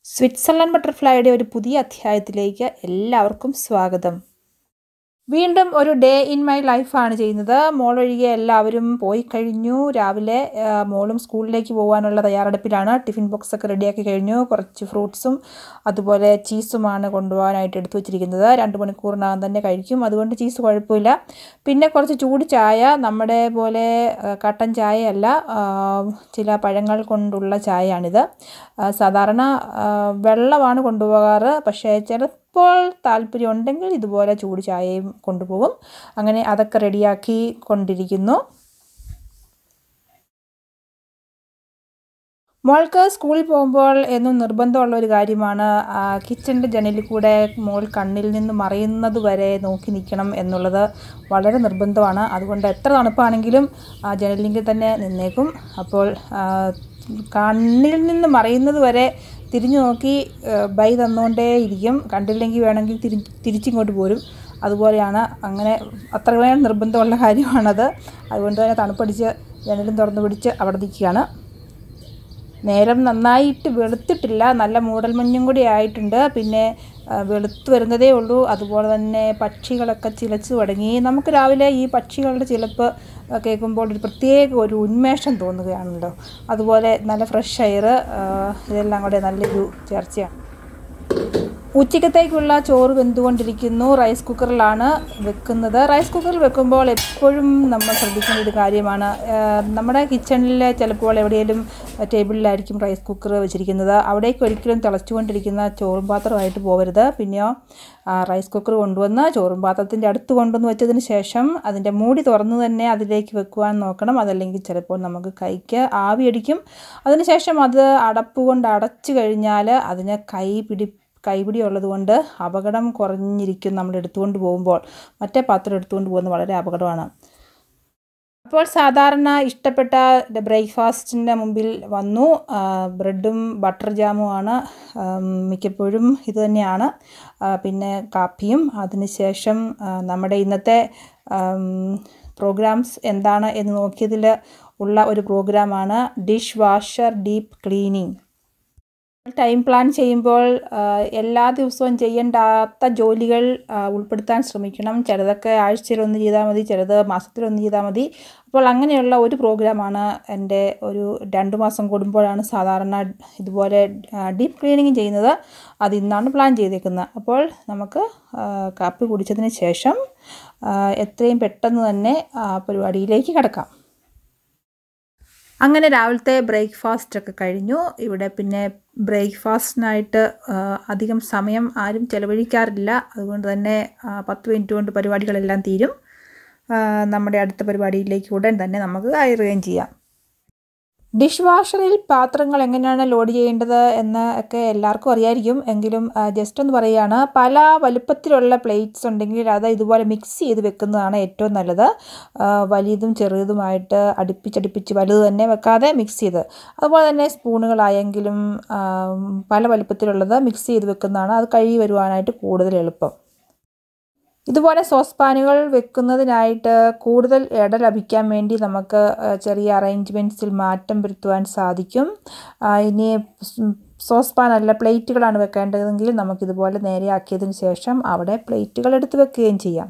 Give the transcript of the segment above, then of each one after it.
Switzerland ബട്ടർഫ്ലൈയുടെ ഒരു പുതിയ അധ്യായത്തിലേക്ക് എല്ലാവർക്കും സ്വാഗതം വീണ്ടും ഒരു ഡേ ഇൻ മൈ ലൈഫാണ് ചെയ്യുന്നത് മോൾ ഒഴികെ എല്ലാവരും പോയി കഴിഞ്ഞു രാവിലെ ആ, മോളും സ്കൂളിലേക്ക് പോകാനുള്ള തയ്യാറെടുപ്പിലാണ് ടിഫിൻ ബോക്സ് ഒക്കെ റെഡിയാക്കി കഴിഞ്ഞു കുറച്ച് ഫ്രൂട്ട്സും അതുപോലെ ചീസുമാണ് കൊണ്ടുപോകാനായിട്ട് എടുത്തു വെച്ചിരിക്കുന്നത് രണ്ട് മണിക്കൂറിനകം തന്നെ കഴിക്കും അതുകൊണ്ട് ചീസ് കുഴപ്പമില്ല പിന്നെ കുറച്ച് ചൂട് ചായ നമ്മുടെ പോലെ ആ, കട്ടൻ ചായയല്ല ആ, ചില പഴങ്ങൾ കൊണ്ടുള്ള ചായയാണിത് ആ, സാധാരണ ആ, വെള്ളമാണ് കൊണ്ടുപോകാറ് പക്ഷേ ചിലപ്പോൾ താല്പര്യം ഉണ്ടെങ്കിൽ ഇതുപോലെ ചൂട് ചായയും കൊണ്ടുപോകും അങ്ങനെ അതൊക്കെ റെഡിയാക്കി കൊണ്ടിരിക്കുന്നു മോൾക്ക് സ്കൂളിൽ പോകുമ്പോൾ എന്നും നിർബന്ധമുള്ള ഒരു കാര്യമാണ് കിച്ചണിൻ്റെ ജനലിൽ കൂടെ മോൾ കണ്ണിൽ നിന്ന് മറയുന്നത് വരെ നോക്കി നിൽക്കണം എന്നുള്ളത് വളരെ നിർബന്ധമാണ് അതുകൊണ്ട് എത്ര തണുപ്പാണെങ്കിലും ആ ജനലിങ്കിൽ തന്നെ നിന്നേക്കും അപ്പോൾ ആ, കണ്ണിൽ നിന്ന് മറയുന്നത് വരെ തിരിഞ്ഞു നോക്കി ആ, ബൈ തന്നുകൊണ്ടേ ഇരിക്കും കണ്ടില്ലെങ്കിൽ വേണമെങ്കിൽ തിരി തിരിച്ചിങ്ങോട്ട് പോരും അതുപോലെയാണ് അങ്ങനെ അത്രയും നിർബന്ധമുള്ള കാര്യമാണത് അതുകൊണ്ട് തന്നെ തണുപ്പടിച്ച് ജനലും തുറന്നു പിടിച്ച് അവിടെ നിൽക്കുകയാണ് നേരം നന്നായിട്ട് വെളുത്തിട്ടില്ല നല്ല മൂടൽമഞ്ഞും കൂടി ആയിട്ടുണ്ട് പിന്നെ ആ, വെളുത്ത് വരുന്നതേ ഉള്ളൂ അതുപോലെ തന്നെ പക്ഷികളൊക്കെ ചിലച്ച് തുടങ്ങി നമുക്ക് രാവിലെ ഈ പക്ഷികളുടെ ചിലപ്പ് ആ, കേൾക്കുമ്പോൾ ഒരു പ്രത്യേക ഒരു ഉന്മേഷം തോന്നുകയാണല്ലോ അതുപോലെ നല്ല ഫ്രഷ് എയർ ഇതെല്ലാം കൂടെ നല്ലൊരു ചേർച്ചയാണ് ഉച്ചക്കത്തേക്കുള്ള ചോറ് വെന്തുകൊണ്ടിരിക്കുന്നു റൈസ് കുക്കറിലാണ് വെക്കുന്നത് റൈസ് കുക്കറിൽ വെക്കുമ്പോൾ എപ്പോഴും നമ്മൾ ശ്രദ്ധിക്കേണ്ട ഒരു കാര്യമാണ് ആ, നമ്മുടെ കിച്ചണിൽ ചിലപ്പോൾ എവിടെയെങ്കിലും ടേബിളിലായിരിക്കും റൈസ് കുക്കർ വെച്ചിരിക്കുന്നത് അവിടേക്ക് ഒരിക്കലും തിളച്ചുകൊണ്ടിരിക്കുന്ന ചോറും പാത്രമായിട്ട് പോകരുത് പിന്നെയോ ആ, റൈസ് കുക്കർ കൊണ്ടുവന്ന് ചോറും പാത്രത്തിൻ്റെ അടുത്ത് കൊണ്ടുവന്ന് വെച്ചതിന് ശേഷം അതിൻ്റെ മൂടി തുറന്ന് തന്നെ അതിലേക്ക് വെക്കുവാൻ നോക്കണം അതല്ലെങ്കിൽ ചിലപ്പോൾ നമുക്ക് കൈക്ക് ആവിയടിക്കും അതിനുശേഷം അത് അടപ്പ് കൊണ്ട് അടച്ചു കഴിഞ്ഞാൽ അതിന് കൈ പിടി കൈപിടി ഉള്ളതുകൊണ്ട് അപകടം കുറഞ്ഞിരിക്കും നമ്മൾ എടുത്തുകൊണ്ട് പോകുമ്പോൾ മറ്റേ പാത്രം എടുത്തുകൊണ്ട് പോകുന്നത് വളരെ അപകടമാണ് അപ്പോൾ സാധാരണ ഇഷ്ടപ്പെട്ട ബ്രേക്ക്ഫാസ്റ്റിൻ്റെ മുമ്പിൽ വന്നു ആ, ബ്രെഡും ബട്ടർ ജാമുമാണ് ആം, മിക്കപ്പോഴും ഇത് തന്നെയാണ് ആ, പിന്നെ കാപ്പിയും അതിനുശേഷം ആ, നമ്മുടെ ഇന്നത്തെ പ്രോഗ്രാംസ് എന്താണ് എന്ന് നോക്കിയതിൽ ഉള്ള ഒരു പ്രോഗ്രാമാണ് dish washer deep cleaning time plan ചെയ്യുമ്പോൾ ആ, എല്ലാ ദിവസവും ചെയ്യേണ്ടാത്ത ജോലികൾ ആ, ഉൾപ്പെടുത്താൻ ശ്രമിക്കണം ചിലതൊക്കെ ആഴ്ചയിലൊന്ന് ചെയ്താൽ മതി ചിലത് മാസത്തിലൊന്ന് ചെയ്താൽ മതി അപ്പോൾ അങ്ങനെയുള്ള ഒരു പ്രോഗ്രാമാണ് എൻ്റെ ഒരു രണ്ട് മാസം കൂടുമ്പോഴാണ് സാധാരണ ഇതുപോലെ ഡീപ്പ് ക്ലീനിങ് ചെയ്യുന്നത് അത് ഇന്നാണ് പ്ലാൻ ചെയ്തേക്കുന്നത് അപ്പോൾ നമുക്ക് ആ, കാപ്പി കുടിച്ചതിന് ശേഷം ആ, എത്രയും പെട്ടെന്ന് തന്നെ ആ പരിപാടിയിലേക്ക് കിടക്കാം അങ്ങനെ രാവിലത്തെ ബ്രേക്ക്ഫാസ്റ്റ് ഒക്കെ കഴിഞ്ഞു ഇവിടെ പിന്നെ ബ്രേക്ക്ഫാസ്റ്റിനായിട്ട് ആ, അധികം സമയം ആരും ചിലവഴിക്കാറില്ല അതുകൊണ്ട് തന്നെ ആ, പത്ത് മിനിറ്റ് കൊണ്ട് പരിപാടികളെല്ലാം തീരും ആ, നമ്മുടെ അടുത്ത പരിപാടിയിലേക്ക് ഉടൻ തന്നെ നമുക്ക് കയറുകയും ചെയ്യാം ഡിഷ് വാഷറിൽ പാത്രങ്ങൾ എങ്ങനെയാണ് ലോഡ് ചെയ്യേണ്ടത് എന്ന് ഒക്കെ എല്ലാവർക്കും അറിയായിരിക്കും എങ്കിലും ജസ്റ്റ് ഒന്ന് പറയുകയാണ് പല വലുപ്പത്തിലുള്ള പ്ലേറ്റ്സ് ഉണ്ടെങ്കിൽ അത് ഇതുപോലെ മിക്സ് ചെയ്ത് വെക്കുന്നതാണ് ഏറ്റവും നല്ലത് ആ, വലിയതും ചെറുതുമായിട്ട് അടുപ്പിച്ചടുപ്പിച്ച് വലുത് തന്നെ വെക്കാതെ മിക്സ് ചെയ്ത് അതുപോലെ തന്നെ സ്പൂണുകളായെങ്കിലും ആ, പല വലുപ്പത്തിലുള്ളത് മിക്സ് ചെയ്ത് വെക്കുന്നതാണ് അത് കഴുകി വരുവാനായിട്ട് കൂടുതൽ എളുപ്പം ഇതുപോലെ സോസ് പാനുകൾ വെക്കുന്നതിനായിട്ട് കൂടുതൽ ഇട ലഭിക്കാൻ വേണ്ടി നമുക്ക് ആ, ചെറിയ അറേഞ്ച്മെൻറ്റ്സിൽ മാറ്റം വരുത്തുവാൻ സാധിക്കും ആ, ഇനി സോസ് പാൻ അല്ല പ്ലേറ്റുകളാണ് വെക്കേണ്ടതെങ്കിൽ നമുക്കിതുപോലെ നേരെയാക്കിയതിന് ശേഷം അവിടെ പ്ലേറ്റുകൾ എടുത്ത് വെക്കുകയും ചെയ്യാം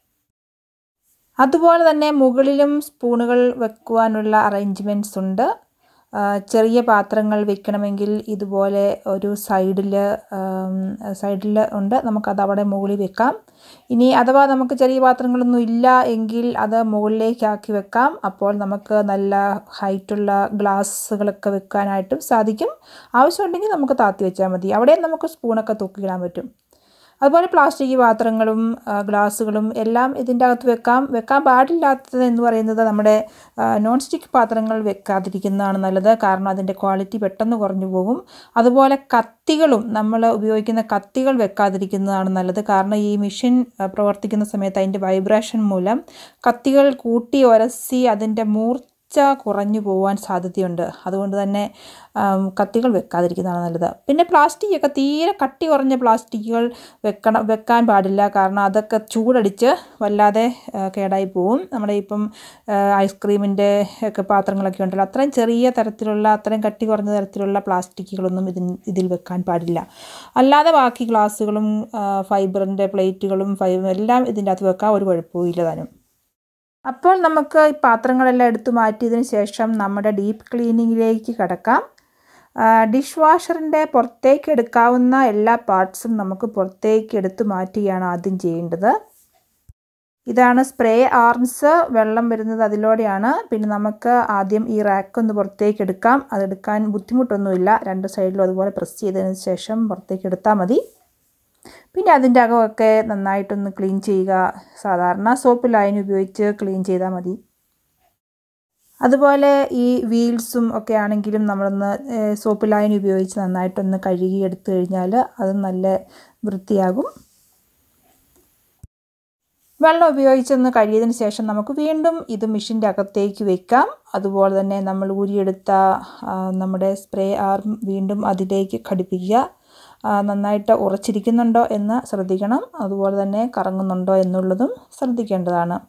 അതുപോലെ തന്നെ മുകളിലും സ്പൂണുകൾ വെക്കുവാനുള്ള അറേഞ്ച്മെൻറ്റ്സ് ഉണ്ട് ആ, ചെറിയ പാത്രങ്ങൾ വെക്കണമെങ്കിൽ ഇതുപോലെ ഒരു സൈഡിൽ സൈഡിൽ ഉണ്ട് നമുക്കത് അവിടെ മുകളിൽ വെക്കാം ഇനി അഥവാ നമുക്ക് ചെറിയ പാത്രങ്ങളൊന്നും ഇല്ല എങ്കിൽ അത് മുകളിലേക്കാക്കി വെക്കാം അപ്പോൾ നമുക്ക് നല്ല ഹൈറ്റുള്ള ഗ്ലാസ്സുകളൊക്കെ വെക്കാനായിട്ടും സാധിക്കും ആവശ്യമുണ്ടെങ്കിൽ നമുക്ക് താത്തി വെച്ചാൽ മതി അവിടെ നമുക്ക് സ്പൂണൊക്കെ തൂക്കിയിടാൻ പറ്റും അതുപോലെ പ്ലാസ്റ്റിക് പാത്രങ്ങളും ആ, ഗ്ലാസ്സുകളും എല്ലാം ഇതിൻ്റെ അകത്ത് വെക്കാം വെക്കാൻ പാടില്ലാത്തത് എന്ന് പറയുന്നത് നമ്മുടെ ആ, നോൺ സ്റ്റിക്ക് പാത്രങ്ങൾ വെക്കാതിരിക്കുന്നതാണ് നല്ലത് കാരണം അതിൻ്റെ ക്വാളിറ്റി പെട്ടെന്ന് കുറഞ്ഞു പോകും അതുപോലെ കത്തികളും നമ്മൾ ഉപയോഗിക്കുന്ന കത്തികൾ വെക്കാതിരിക്കുന്നതാണ് നല്ലത് കാരണം ഈ മെഷീൻ പ്രവർത്തിക്കുന്ന സമയത്ത് അതിൻ്റെ വൈബ്രേഷൻ മൂലം കത്തികൾ കൂട്ടി ഉരസി അതിൻ്റെ മൂർച്ച കുറഞ്ഞു പോകാൻ സാധ്യതയുണ്ട് അതുകൊണ്ട് തന്നെ ആം, കത്തികൾ വെക്കാതിരിക്കുന്നതാണ് നല്ലത് പിന്നെ പ്ലാസ്റ്റിക് ഒക്കെ തീരെ കട്ടി കുറഞ്ഞ പ്ലാസ്റ്റിക്കുകൾ വെക്കണം വെക്കാൻ പാടില്ല കാരണം അതൊക്കെ ചൂടടിച്ച് വല്ലാതെ ആ, കേടായി പോവും നമ്മുടെ ഇപ്പം ഐസ്ക്രീമിൻ്റെ ഒക്കെ പാത്രങ്ങളൊക്കെ ഉണ്ടല്ലോ അത്രയും ചെറിയ തരത്തിലുള്ള അത്രയും കട്ടി കുറഞ്ഞ തരത്തിലുള്ള പ്ലാസ്റ്റിക്കുകളൊന്നും ഇതിൽ ഇതിൽ വെക്കാൻ പാടില്ല അല്ലാതെ ബാക്കി ഗ്ലാസ്സുകളും ഫൈബറിൻ്റെ പ്ലേറ്റുകളും ഫൈബർ എല്ലാം ഇതിൻ്റെ അകത്ത് വെക്കാൻ ഒരു കുഴപ്പവും ഇല്ല താനും അപ്പോൾ നമുക്ക് ഈ പാത്രങ്ങളെല്ലാം എടുത്തു മാറ്റിയതിന് ശേഷം നമ്മുടെ ഡീപ്പ് ക്ലീനിങ്ങിലേക്ക് കിടക്കാം ഡിഷ് വാഷറിൻ്റെ പുറത്തേക്ക് എടുക്കാവുന്ന എല്ലാ പാർട്സും നമുക്ക് പുറത്തേക്ക് എടുത്തു മാറ്റുകയാണ് ആദ്യം ചെയ്യേണ്ടത് ഇതാണ് സ്പ്രേ ആർംസ് വെള്ളം വരുന്നത് അതിലൂടെയാണ് പിന്നെ നമുക്ക് ആദ്യം ഈ റാക്ക് ഒന്ന് പുറത്തേക്ക് എടുക്കാം അതെടുക്കാൻ ബുദ്ധിമുട്ടൊന്നുമില്ല രണ്ട് സൈഡിലും അതുപോലെ പ്രസ് ചെയ്തതിന് ശേഷം പുറത്തേക്ക് എടുത്താൽ മതി പിന്നെ അതിൻ്റെ അകമൊക്കെ നന്നായിട്ടൊന്ന് ക്ലീൻ ചെയ്യുക സാധാരണ സോപ്പ് ലൈൻ ഉപയോഗിച്ച് ക്ലീൻ ചെയ്താൽ മതി അതുപോലെ ഈ വീൽസും ഒക്കെ ആണെങ്കിലും നമ്മളൊന്ന് സോപ്പ് ലൈൻ ഉപയോഗിച്ച് നന്നായിട്ടൊന്ന് കഴുകി എടുത്തു കഴിഞ്ഞാൽ അത് നല്ല വൃത്തിയാകും വെള്ളം ഉപയോഗിച്ചൊന്ന് കഴുകിയതിന് ശേഷം നമുക്ക് വീണ്ടും ഇത് മെഷീൻ്റെ അകത്തേക്ക് വെക്കാം അതുപോലെ തന്നെ നമ്മൾ ഊരിയെടുത്ത ആ, നമ്മുടെ സ്പ്രേ ആർം വീണ്ടും അതിലേക്ക് ഘടിപ്പിക്കുക ആ, നന്നായിട്ട് ഉറച്ചിരിക്കുന്നുണ്ടോ എന്ന് ശ്രദ്ധിക്കണം അതുപോലെ തന്നെ കറങ്ങുന്നുണ്ടോ എന്നുള്ളതും ശ്രദ്ധിക്കേണ്ടതാണ്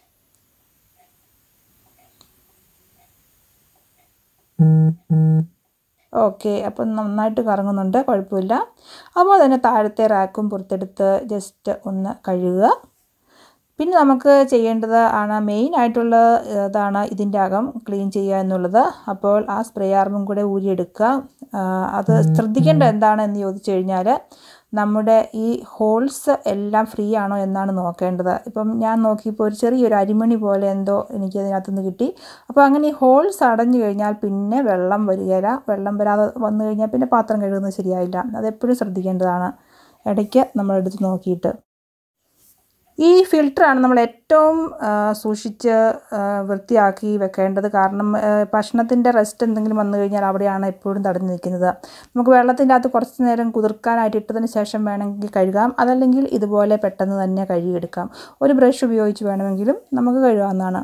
ഓക്കെ അപ്പം നന്നായിട്ട് കറങ്ങുന്നുണ്ട് കുഴപ്പമില്ല അതുപോലെ തന്നെ താഴത്തെ റാക്കും പുറത്തെടുത്ത് ജസ്റ്റ് ഒന്ന് കഴുകുക പിന്നെ നമുക്ക് ചെയ്യേണ്ടത് ആണ് മെയിൻ ആയിട്ടുള്ള ഇതാണ് ഇതിൻ്റെ അകം ക്ലീൻ ചെയ്യുക എന്നുള്ളത് അപ്പോൾ ആ സ്പ്രേ ആർമും കൂടെ ഊരിയെടുക്കുക ആ, അത് ശ്രദ്ധിക്കേണ്ട എന്താണെന്ന് ചോദിച്ചു കഴിഞ്ഞാൽ നമ്മുടെ ഈ ഹോൾസ് എല്ലാം ഫ്രീ ആണോ എന്നാണ് നോക്കേണ്ടത് ഇപ്പം ഞാൻ നോക്കിയപ്പോൾ ഒരു ചെറിയൊരു അരിമണി പോലെ എന്തോ എനിക്ക് അതിനകത്ത് നിന്ന് കിട്ടി അപ്പോൾ അങ്ങനെ ഈ ഹോൾസ് അടഞ്ഞു കഴിഞ്ഞാൽ പിന്നെ വെള്ളം വരികയില്ല വെള്ളം വരാതെ വന്നു കഴിഞ്ഞാൽ പിന്നെ പാത്രം കഴുകുന്നത് ശരിയായില്ല അതെപ്പോഴും ശ്രദ്ധിക്കേണ്ടതാണ് ഇടയ്ക്ക് നമ്മളെടുത്ത് നോക്കിയിട്ട് ഈ ഫിൽറ്ററാണ് നമ്മൾ ഏറ്റവും ആ, സൂക്ഷിച്ച് ആ, വൃത്തിയാക്കി വെക്കേണ്ടത് കാരണം ആ, ഭക്ഷണത്തിൻ്റെ റെസ്റ്റ് എന്തെങ്കിലും വന്നു കഴിഞ്ഞാൽ അവിടെയാണ് എപ്പോഴും തടഞ്ഞു നിൽക്കുന്നത് നമുക്ക് വെള്ളത്തിൻ്റെ അകത്ത് കുറച്ച് നേരം കുതിർക്കാനായിട്ട് ഇട്ടതിന് ശേഷം വേണമെങ്കിൽ കഴുകാം അതല്ലെങ്കിൽ ഇതുപോലെ പെട്ടെന്ന് തന്നെ കഴുകിയെടുക്കാം ഒരു ബ്രഷ് ഉപയോഗിച്ച് വേണമെങ്കിലും നമുക്ക് കഴുകാവുന്നതാണ്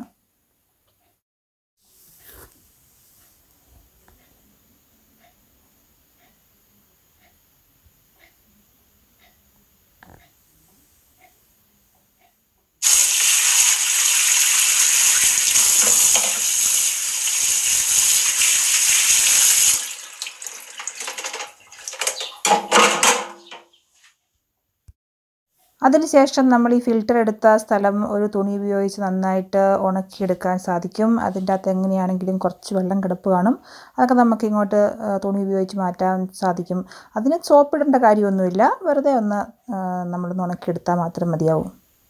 അതിനുശേഷം നമ്മൾ ഈ ഫിൽറ്റർ എടുത്ത സ്ഥലം ഒരു തുണി ഉപയോഗിച്ച് നന്നായിട്ട് ഉണക്കിയെടുക്കാൻ സാധിക്കും അതിൻ്റെ അകത്ത് എങ്ങനെയാണെങ്കിലും കുറച്ച് വെള്ളം കിടപ്പ് കാണും അതൊക്കെ നമുക്ക് ഇങ്ങോട്ട് ആ, തുണി ഉപയോഗിച്ച് മാറ്റാൻ സാധിക്കും അതിന് സോപ്പ് ഇടേണ്ട കാര്യമൊന്നുമില്ല വെറുതെ ഒന്ന് ആ, നമ്മളൊന്ന് ഉണക്കിയെടുത്താൽ മാത്രം മതിയാവും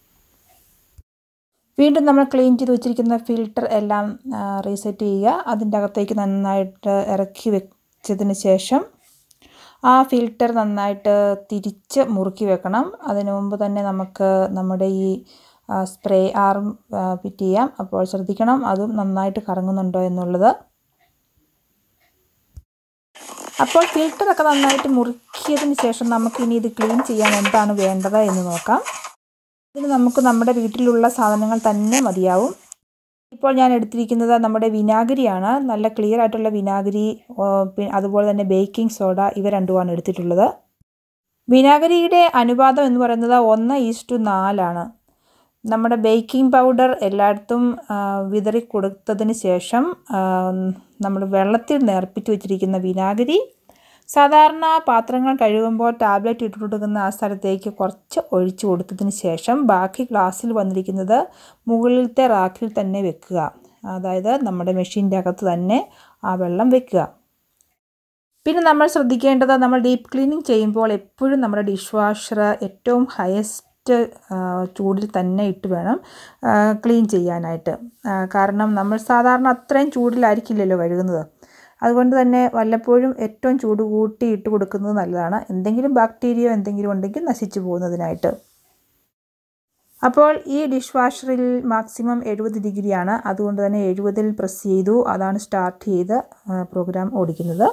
വീണ്ടും നമ്മൾ ക്ലീൻ ചെയ്ത് വെച്ചിരിക്കുന്ന ഫിൽറ്റർ എല്ലാം റീസെറ്റ് ചെയ്യുക അതിൻ്റെ അകത്തേക്ക് നന്നായിട്ട് ഇറക്കി വെച്ചതിന് ശേഷം ആ ഫിൽറ്റർ നന്നായിട്ട് തിരിച്ച് മുറുക്കി വെക്കണം അതിനു മുമ്പ് തന്നെ നമുക്ക് നമ്മുടെ ഈ സ്പ്രേ ആറും ഫിറ്റ് ചെയ്യാം അപ്പോൾ ശ്രദ്ധിക്കണം അതും നന്നായിട്ട് കറങ്ങുന്നുണ്ടോ എന്നുള്ളത് അപ്പോൾ ഫിൽറ്ററൊക്കെ നന്നായിട്ട് മുറുക്കിയതിന് ശേഷം നമുക്കിനി ഇത് ക്ലീൻ ചെയ്യാൻ എന്താണ് വേണ്ടത് എന്ന് നോക്കാം ഇതിന് നമുക്ക് നമ്മുടെ വീട്ടിലുള്ള സാധനങ്ങൾ തന്നെ മതിയാവും ഇപ്പോൾ ഞാൻ എടുത്തിരിക്കുന്നത് നമ്മുടെ വിനാഗിരിയാണ് നല്ല ക്ലിയർ ആയിട്ടുള്ള വിനാഗിരി ഓ, പി- അതുപോലെ തന്നെ ബേക്കിംഗ് സോഡ ഇവ രണ്ടുമാണ് എടുത്തിട്ടുള്ളത് വിനാഗിരിയുടെ അനുപാതം എന്ന് പറയുന്നത് ഒന്ന് ഈസ്റ്റു നാലാണ് നമ്മുടെ ബേക്കിംഗ് പൗഡർ എല്ലായിടത്തും ആ, വിതറി കൊടുത്തതിന് ശേഷം നമ്മൾ വെള്ളത്തിൽ നേർപ്പിച്ച് വെച്ചിരിക്കുന്ന വിനാഗിരി സാധാരണ പാത്രങ്ങൾ കഴുകുമ്പോൾ ടാബ്ലറ്റ് ഇട്ട് കൊടുക്കുന്ന ആ സ്ഥലത്തേക്ക് കുറച്ച് ഒഴിച്ചു കൊടുത്തതിന് ശേഷം ബാക്കി ഗ്ലാസ്സിൽ വന്നിരിക്കുന്നത് മുകളിലത്തെ റാക്കിൽ തന്നെ വെക്കുക അതായത് നമ്മുടെ മെഷീൻ്റെ അകത്ത് തന്നെ ആ വെള്ളം വെക്കുക പിന്നെ നമ്മൾ ശ്രദ്ധിക്കേണ്ടത് നമ്മൾ ഡീപ്പ് ക്ലീനിങ് ചെയ്യുമ്പോൾ എപ്പോഴും നമ്മുടെ ഡിഷ് വാഷർ ഏറ്റവും ഹയസ്റ്റ് ചൂടിൽ തന്നെ ഇട്ട് വേണം ക്ലീൻ ചെയ്യാനായിട്ട് ആ, കാരണം നമ്മൾ സാധാരണ അത്രയും ചൂടിലായിരിക്കില്ലല്ലോ കഴുകുന്നത് അതുകൊണ്ട് തന്നെ വല്ലപ്പോഴും ഏറ്റവും ചൂട് കൂട്ടി ഇട്ട് കൊടുക്കുന്നത് നല്ലതാണ് എന്തെങ്കിലും ബാക്ടീരിയ എന്തെങ്കിലും ഉണ്ടെങ്കിൽ നശിച്ചു പോകുന്നതിനായിട്ട് അപ്പോൾ ഈ ഡിഷ് വാഷറിൽ മാക്സിമം എഴുപത് ഡിഗ്രിയാണ് അതുകൊണ്ട് തന്നെ എഴുപതിൽ പ്രസ് ചെയ്തു അതാണ് സ്റ്റാർട്ട് ചെയ്ത് പ്രോഗ്രാം ഓടിക്കുന്നത്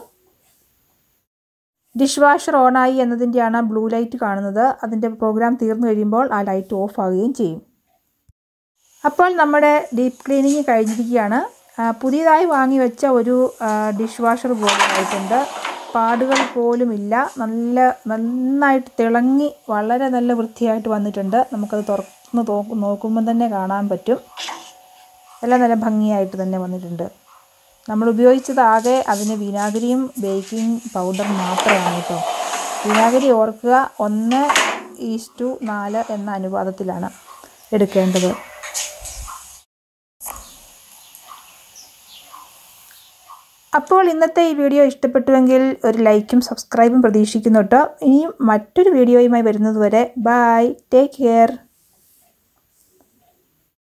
ഡിഷ് വാഷർ ഓണായി എന്നതിൻ്റെയാണ് ബ്ലൂ ലൈറ്റ് കാണുന്നത് അതിൻ്റെ പ്രോഗ്രാം തീർന്നു കഴിയുമ്പോൾ ആ ലൈറ്റ് ഓഫ് ആവുകയും ചെയ്യും അപ്പോൾ നമ്മുടെ ഡീപ്പ് ക്ലീനിങ് കഴിഞ്ഞിരിക്കുകയാണ് ആ, പുതിയതായി വാങ്ങി വെച്ച ഒരു ഡിഷ് വാഷർ പോലെ ആയിട്ടുണ്ട് പാടുകൾ പോലുമില്ല നല്ല നന്നായിട്ട് തിളങ്ങി വളരെ നല്ല വൃത്തിയായിട്ട് വന്നിട്ടുണ്ട് നമുക്കത് തുറന്ന് തോ നോക്കുമ്പം തന്നെ കാണാൻ പറ്റും എല്ലാം നല്ല ഭംഗിയായിട്ട് തന്നെ വന്നിട്ടുണ്ട് നമ്മൾ ഉപയോഗിച്ചത് ആകെ അതിന് വിനാഗിരിയും ബേക്കിംഗ് പൗഡർ മാത്രമാണ് കേട്ടോ വിനാഗിരി ഓർക്കുക ഒന്ന് ഈസ്റ്റു നാല് എന്ന അനുപാതത്തിലാണ് എടുക്കേണ്ടത് അപ്പോൾ ഇന്നത്തെ ഈ വീഡിയോ ഇഷ്ടപ്പെട്ടുവെങ്കിൽ ഒരു ലൈക്കും സബ്സ്ക്രൈബും പ്രതീക്ഷിക്കുന്നു കേട്ടോ ഇനിയും മറ്റൊരു വീഡിയോയുമായി വരുന്നത് വരെ ബൈ ടേക്ക് കെയർ